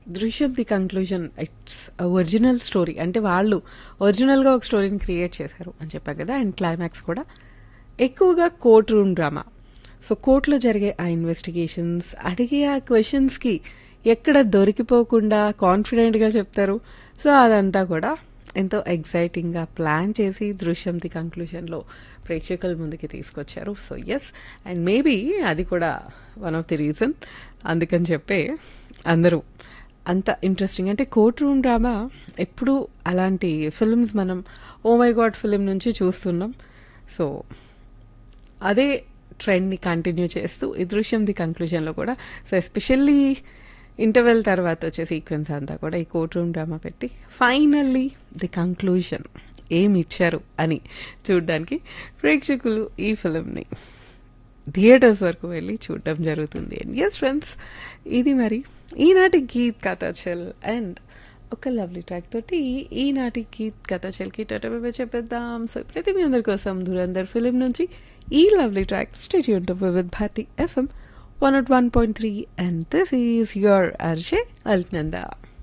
దృశ్యం the conclusion it's original story అంటే వాళ్ళు ఒరిజినల్గా ఒక స్టోరీని క్రియేట్ చేశారు అని చెప్పారు కదా అండ్ క్లైమాక్స్ కూడా ఎక్కువగా కోర్ట్ రూమ్ డ్రామా సో కోర్టులో జరిగే ఆ ఇన్వెస్టిగేషన్స్ అడిగే ఆ క్వశ్చన్స్కి ఎక్కడ దొరికిపోకుండా కాన్ఫిడెంట్గా చెప్తారు సో అదంతా కూడా ఎంతో ఎగ్జైటింగ్గా ప్లాన్ చేసి దృశ్యం ది కంక్లూజన్లో ప్రేక్షకుల ముందుకి తీసుకొచ్చారు సో ఎస్ అండ్ మేబీ అది కూడా వన్ ఆఫ్ ది రీజన్ అందుకని చెప్పే అందరూ అంత ఇంట్రెస్టింగ్ అంటే కోర్ట్ రూమ్ డ్రామా ఎప్పుడూ అలాంటి ఫిల్మ్స్ మనం ఓ మై గాడ్ ఫిలిం నుంచి చూస్తున్నాం సో అదే ట్రెండ్ని కంటిన్యూ చేస్తూ ఈ దృశ్యం ది కంక్లూజన్లో కూడా సో ఎస్పెషల్లీ ఇంటర్వెల్ తర్వాత వచ్చే సీక్వెన్స్ అంతా కూడా ఈ కోర్ట్ రూమ్ డ్రామా పెట్టి ఫైనల్లీ ది కంక్లూజన్ ఏమి ఇచ్చారు అని చూడడానికి ప్రేక్షకులు ఈ ఫిలింని థియేటర్స్ వరకు వెళ్ళి చూడడం జరుగుతుంది అండ్ ఎస్ ఫ్రెండ్స్ ఇది మరి ఈనాటి గీత్ కథాచల్ అండ్ ఒక లవ్లీ ట్రాక్ తోటి ఈనాటి గీత్ కథాచల్కి టటమే చెప్పేద్దాం సో ఇప్పుడైతే మీ అందరి కోసం ధురంధర్ ఫిలిం నుంచి ఈ లవ్లీ ట్రాక్ స్టేట్ యూన్ with Bharati FM one naught one point three and this is your RJ అల్నందా